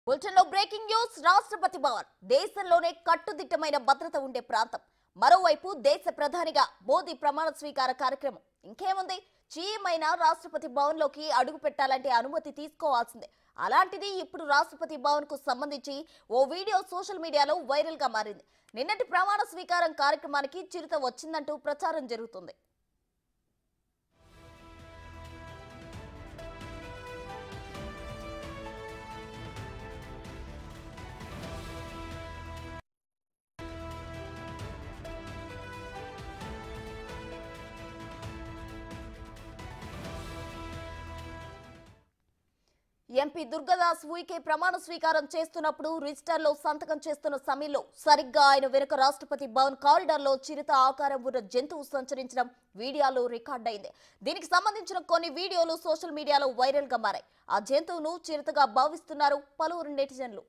bulletin లో breaking news రాష్ట్రపతి భవన్ దేశంలోనే కట్టుదిట్టమైన భద్రత ఉండే ప్రాంతం మరోవైపు దేశ ప్రధానిగా మోదీ ప్రమాణ స్వీకార కార్యక్రమం ఇంకేముంది చీమైన రాష్ట్రపతి భవన్ లోకి అడుగు పెట్టాలంటే అనుమతి తీసుకోవాల్సిందే అలాంటిది ఇప్పుడు రాష్ట్రపతి భవన్ కు సంబంధించి ఓ వీడియో సోషల్ మీడియాలో వైరల్ గా మారింది నిన్నటి ప్రమాణ స్వీకారం కార్యక్రమానికి చిరుత వచ్చిందంటూ ప్రచారం జరుగుతుంది ఎంపీ దుర్గదాస్ ఉయికే ప్రమాణ స్వీకారం చేస్తున్నప్పుడు రిజిస్టర్ లో సంతకం చేస్తున్న సమయంలో సరిగ్గా ఆయన వెనుక రాష్ట్రపతి భవన్ కారిడార్ లో చిరుత ఆకారం ఉన్న జంతువు సంచరించడం వీడియోలో రికార్డ్ అయింది దీనికి సంబంధించిన కొన్ని వీడియోలు సోషల్ మీడియాలో వైరల్ గా మారాయి ఆ జంతువును చిరుతగా భావిస్తున్నారు పలువురు నెటిజన్లు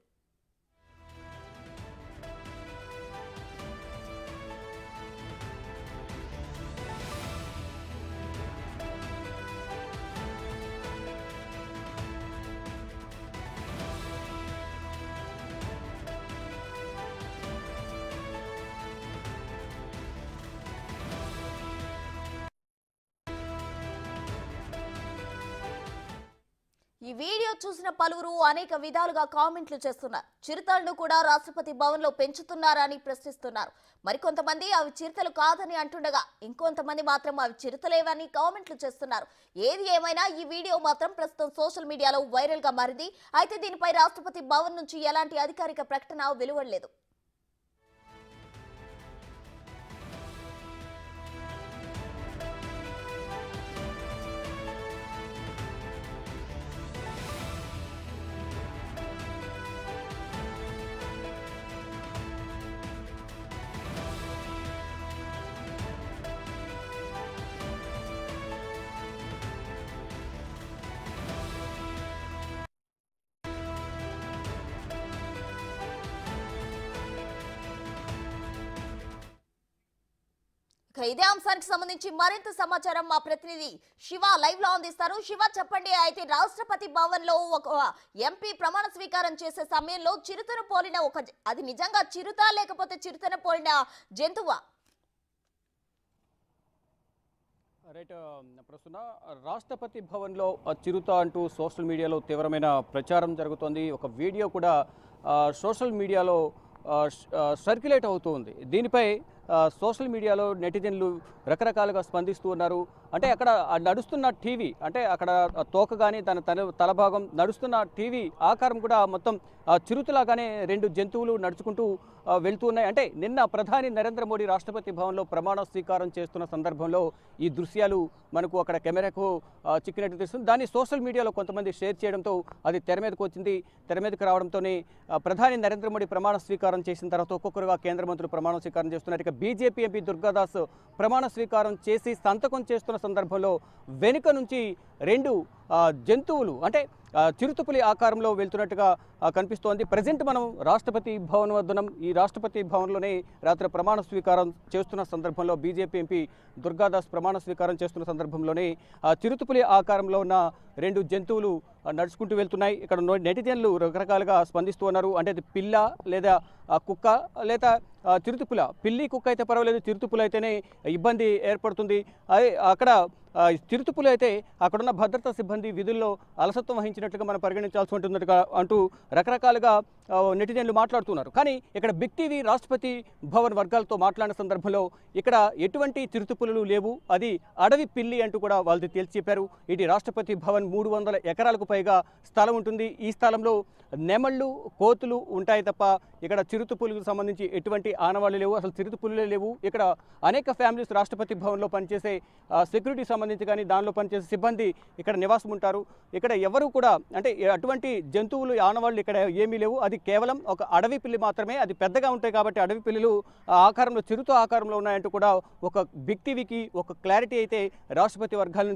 ఈ వీడియో చూసిన పలువురు అనేక విధాలుగా కామెంట్లు చేస్తున్నారు చిరుతలను కూడా రాష్ట్రపతి భవన్ లో పెంచుతున్నారా అని ప్రశ్నిస్తున్నారు మరికొంతమంది అవి చిరుతలు కాదని అంటుండగా ఇంకొంతమంది మాత్రం అవి చిరుతలేవని కామెంట్లు చేస్తున్నారు ఏది ఏమైనా ఈ వీడియో మాత్రం ప్రస్తుతం సోషల్ మీడియాలో వైరల్ గా మారింది అయితే దీనిపై రాష్ట్రపతి భవన్ నుంచి ఎలాంటి అధికారిక ప్రకటన వెలువడలేదు ఇక ఇదే అంశానికి సంబంధించి మరింత సమాచారం మా ప్రతినిధి శివ లైవ్ లో అందిస్తారు శివ చెప్పండి అయితే రాష్ట్రపతి భవన్ లో ఒక ఎంపీ ప్రమాణ స్వీకారం చేసే సమయంలో చిరుతను పోలిన ఒక జ- అది నిజంగా చిరుత లేకపోతే చిరుతను పోలిన జంతువా రైట్ ప్రస్తుత రాష్ట్రపతి భవన్లో ఆ చిరుత అంటూ సోషల్ మీడియాలో తీవ్రమైన ప్రచారం జరుగుతోంది ఒక వీడియో కూడా ఆ, సోషల్ మీడియాలో ఆ, ష్- ఆ, సర్క్యులేట్ అవుతూ ఉంది దీనిపై ఆ, సోషల్ మీడియాలో నెటిజన్లు రకరకాలుగా స్పందిస్తూ ఉన్నారు అంటే అక్కడ ఆ నడుస్తున్న టీవీ అంటే అక్కడ ఆ తోక కానీ దాని తల తలభాగం నడుస్తున్న టీవీ ఆకారం కూడా మొత్తం ఆ, చిరుతలాగానే రెండు జంతువులు నడుచుకుంటూ ఆ, వెళ్తూ ఉన్నాయి అంటే నిన్న ప్రధాని నరేంద్ర మోడీ రాష్ట్రపతి భవన్లో ప్రమాణ స్వీకారం చేస్తున్న సందర్భంలో ఈ దృశ్యాలు మనకు అక్కడ కెమెరాకు ఆ, చిక్కినట్టు తెలుస్తుంది దాన్ని సోషల్ మీడియాలో కొంతమంది షేర్ చేయడంతో అది తెర మీదకు వచ్చింది తెర మీదకు రావడంతోనే ఆ, ప్రధాని నరేంద్ర మోడీ ప్రమాణ స్వీకారం చేసిన తర్వాత ఒక్కొక్కరుగా కేంద్ర మంత్రులు ప్రమాణ స్వీకారం చేస్తున్నారు ఇక బీజేపీ ఎంపీ దుర్గాదాస్ ప్రమాణ స్వీకారం చేసి సంతకం చేస్తున్న సందర్భంలో వెనుక నుంచి రెండు ఆ, జంతువులు అంటే ఆ, చిరుతపులి ఆకారంలో వెళ్తున్నట్టుగా ఆ, కనిపిస్తోంది ప్రజెంట్ మనం రాష్ట్రపతి భవన్ వద్దనం ఈ రాష్ట్రపతి భవన్లోనే రాత్రి ప్రమాణ స్వీకారం చేస్తున్న సందర్భంలో బీజేపీ ఎంపీ దుర్గాదాస్ ప్రమాణ స్వీకారం చేస్తున్న సందర్భంలోనే ఆ చిరుతపులి ఆకారంలో ఉన్న రెండు జంతువులు ఆ, నడుచుకుంటూ వెళ్తున్నాయి ఇక్కడ నో- నెటిజన్లు రకరకాలుగా స్పందిస్తూ ఉన్నారు అంటే అది పిల్ల లేదా ఆ, కుక్క లేదా ఆ, చిరుతుపుల పిల్లి కుక్క అయితే పర్వాలేదు చిరుతుపుల అయితేనే ఇబ్బంది ఏర్పడుతుంది అదే అక్కడ ఆ, చిరుతుపులు అయితే అక్కడున్న భద్రతా సిబ్బంది విధుల్లో అలసత్వం వహించినట్లుగా మనం పరిగణించాల్సి ఉంటున్నట్టుగా అంటూ రకరకాలుగా ఆ, నెటిజన్లు మాట్లాడుతున్నారు కానీ ఇక్కడ బిగ్ టీవీ రాష్ట్రపతి భవన్ వర్గాలతో మాట్లాడిన సందర్భంలో ఇక్కడ ఎటువంటి చిరుతుపులు లేవు అది అడవి పిల్లి అంటూ కూడా వాళ్ళు తేల్చి చెప్పారు ఇటు రాష్ట్రపతి భవన్ మూడు వందల ఎకరాలకు పైగా స్థలం ఉంటుంది ఈ స్థలంలో నెమళ్ళు కోతులు ఉంటాయి తప్ప ఇక్కడ చిరుతుపులకు సంబంధించి ఎటువంటి ఆనవాళ్ళు లేవు అసలు చిరుతుపులులే లేవు ఇక్కడ అనేక ఫ్యామిలీస్ రాష్ట్రపతి భవన్లో పనిచేసే ఆ, సెక్యూరిటీ సంబంధించి కానీ దానిలో పనిచేసే సిబ్బంది ఇక్కడ నివాసం ఉంటారు ఇక్కడ ఎవరు కూడా అంటే అటువంటి జంతువులు ఆనవాళ్ళు ఇక్కడ ఏమీ లేవు అది కేవలం ఒక అడవి పిల్లి మాత్రమే అది పెద్దగా ఉంటాయి కాబట్టి అడవి పిల్లులు ఆ ఆకారంలో చిరుత ఆకారంలో ఉన్నాయంటూ కూడా ఒక బిగ్ టీవీకి ఒక క్లారిటీ అయితే రాష్ట్రపతి వర్గాల నుంచి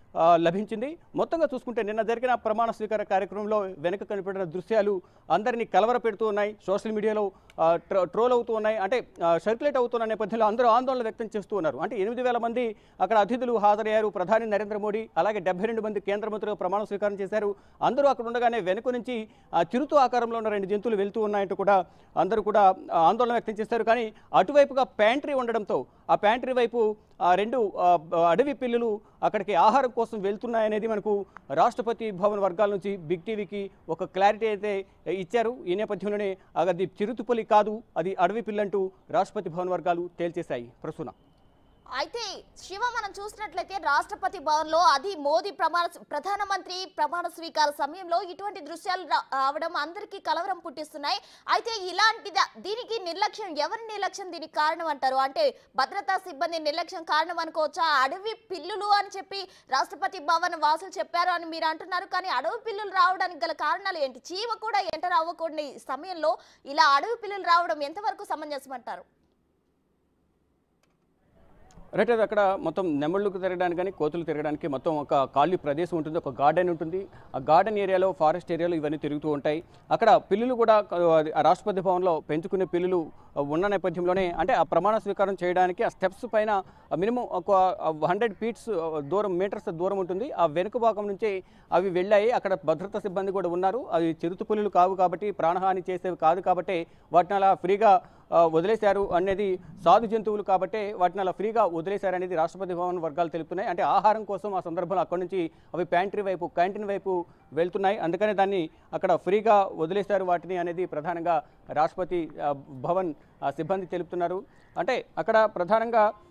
ఆ, లభించింది మొత్తంగా చూసుకుంటే నిన్న జరిగిన ప్రమాణ స్వీకార కార్యక్రమంలో వెనక కనిపెట్టిన దృశ్యాలు అందరినీ కలవరపెడుతూ ఉన్నాయి సోషల్ మీడియాలో ఆ, ట్రో- ట్రోల్ అవుతూ ఉన్నాయి అంటే ఆ, సర్క్యులేట్ అవుతున్న నేపథ్యంలో అందరూ ఆందోళన వ్యక్తం చేస్తూ ఉన్నారు అంటే ఎనిమిది వేల మంది అక్కడ అతిథులు హాజరయ్యారు ప్రధాని నరేంద్ర మోడీ అలాగే డెబ్బై రెండు మంది కేంద్ర మంత్రులు ప్రమాణ స్వీకారం చేశారు అందరూ అక్కడ ఉండగానే వెనుక నుంచి ఆ, చిరుత ఆకారంలో ఉన్న రెండు జంతువులు వెళ్తూ ఉన్నాయంటూ కూడా అందరూ కూడా ఆ, ఆందోళన వ్యక్తం చేశారు కానీ అటువైపుగా ప్యాంట్రీ ఉండడంతో ఆ ప్యాంట్రీ వైపు ఆ రెండు ఆ, బ- అడవి పిల్లులు అక్కడికి ఆహారం కోసం వెళ్తున్నాయనేది మనకు రాష్ట్రపతి భవన్ వర్గాల నుంచి బిగ్ టీవీకి ఒక క్లారిటీ అయితే ఇచ్చారు ఈ నేపథ్యంలోనే అది చిరుతుపులి కాదు అది అడవి పిల్లంటూ రాష్ట్రపతి భవన్ వర్గాలు తేల్చేశాయి ప్రసూన అయితే శివ మనం చూసినట్లయితే రాష్ట్రపతి భవన్ లో అది మోదీ ప్రమాణ ప్రధానమంత్రి ప్రమాణ స్వీకార సమయంలో ఇటువంటి దృశ్యాలు రా- రావడం అందరికీ కలవరం పుట్టిస్తున్నాయి అయితే ఇలాంటి ద- దీనికి నిర్లక్ష్యం ఎవరి నిర్లక్ష్యం దీనికి కారణం అంటారు అంటే భద్రతా సిబ్బంది నిర్లక్ష్యం కారణం అనుకోవచ్చా అడవి పిల్లులు అని చెప్పి రాష్ట్రపతి భవన్ వాసులు చెప్పారు అని మీరు అంటున్నారు కానీ అడవి పిల్లులు రావడానికి గల కారణాలు ఏంటి చీమ కూడా ఎంటర్ అవ్వకూడని సమయంలో ఇలా అడవి పిల్లులు రావడం ఎంతవరకు సమంజసం అంటారు రైట్ అది అక్కడ మొత్తం నెమళ్ళకు తిరగడానికి కానీ కోతులు తిరగడానికి మొత్తం ఒక ఖాళీ ప్రదేశం ఉంటుంది ఒక గార్డెన్ ఉంటుంది ఆ గార్డెన్ ఏరియాలో ఫారెస్ట్ ఏరియాలో ఇవన్నీ తిరుగుతూ ఉంటాయి అక్కడ పిల్లులు కూడా ఆ, అది ఆ రాష్ట్రపతి భవన్లో పెంచుకునే పిల్లులు ఆ, ఉన్న నేపథ్యంలోనే అంటే ఆ ప్రమాణ స్వీకారం చేయడానికి ఆ స్టెప్స్ పైన మినిమం ఒక హండ్రెడ్ ఫీట్స్ దూరం మీటర్స్ దూరం ఉంటుంది ఆ వెనుక భాగం నుంచి అవి వెళ్ళాయి అక్కడ భద్రతా సిబ్బంది కూడా ఉన్నారు అవి చిరుత పులులు కావు కాబట్టి ప్రాణహాని చేసేవి కాదు కాబట్టి వాటిని అలా ఫ్రీగా ఆ, వదిలేశారు అనేది సాధు జంతువులు కాబట్టే వాటిని అలా ఫ్రీగా వదిలేశారనేది రాష్ట్రపతి భవన్ వర్గాలు తెలుపుతున్నాయి అంటే ఆహారం కోసం ఆ సందర్భంలో అక్కడి నుంచి అవి ప్యాంట్రీ వైపు క్యాంటీన్ వైపు వెళ్తున్నాయి అందుకనే దాన్ని అక్కడ ఫ్రీగా వదిలేశారు వాటిని అనేది ప్రధానంగా రాష్ట్రపతి ఆ, భవన్ ఆ, సిబ్బంది తెలుపుతున్నారు అంటే అక్కడ ప్రధానంగా